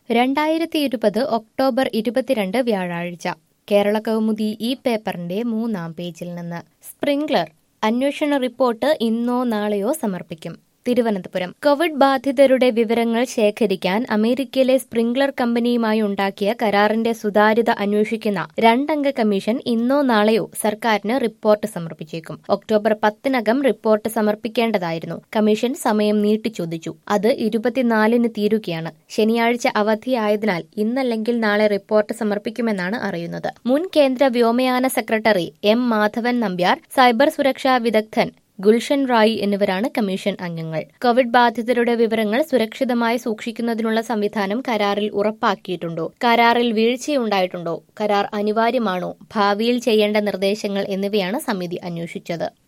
രണ്ടായിരത്തി ഇരുപത് ഒക്ടോബർ ഇരുപത്തിരണ്ട് വ്യാഴാഴ്ച കേരള കൗമുദി ഈ പേപ്പറിന്റെ മൂന്നാം പേജിൽ നിന്ന് സ്പ്രിംഗ്ലർ അന്വേഷണ റിപ്പോർട്ട് ഇന്നോ നാളെയോ സമർപ്പിക്കും തിരുവനന്തപുരം കോവിഡ് ബാധിതരുടെ വിവരങ്ങൾ ശേഖരിക്കാൻ അമേരിക്കയിലെ സ്പ്രിംഗ്ലർ കമ്പനിയുമായി ഉണ്ടാക്കിയ കരാറിന്റെ സുതാര്യത അന്വേഷിക്കുന്ന രണ്ടംഗ കമ്മീഷൻ ഇന്നോ നാളെയോ സർക്കാരിന് റിപ്പോർട്ട് സമർപ്പിച്ചേക്കും ഒക്ടോബർ പത്തിനകം റിപ്പോർട്ട് സമർപ്പിക്കേണ്ടതായിരുന്നു കമ്മീഷൻ സമയം നീട്ടിച്ചോദിച്ചു അത് ഇരുപത്തിനാലിന് തീരുകയാണ് ശനിയാഴ്ച അവധിയായതിനാൽ ഇന്നല്ലെങ്കിൽ നാളെ റിപ്പോർട്ട് സമർപ്പിക്കുമെന്നാണ് അറിയുന്നത് മുൻ കേന്ദ്ര വ്യോമയാന secretary M Madhavan Nambiar cyber സുരക്ഷാ വിദഗ്ധൻ ഗുൽഷൻ റായി എന്നിവരാണ് കമ്മീഷൻ അംഗങ്ങൾ കോവിഡ് ബാധിതരുടെ വിവരങ്ങൾ സുരക്ഷിതമായി സൂക്ഷിക്കുന്നതിനുള്ള സംവിധാനം കരാറിൽ ഉറപ്പാക്കിയിട്ടുണ്ടോ കരാറിൽ വീഴ്ചയുണ്ടായിട്ടുണ്ടോ കരാർ അനിവാര്യമാണോ ഭാവിയിൽ ചെയ്യേണ്ട നിർദ്ദേശങ്ങൾ എന്നിവയാണ് സമിതി അന്വേഷിച്ചത്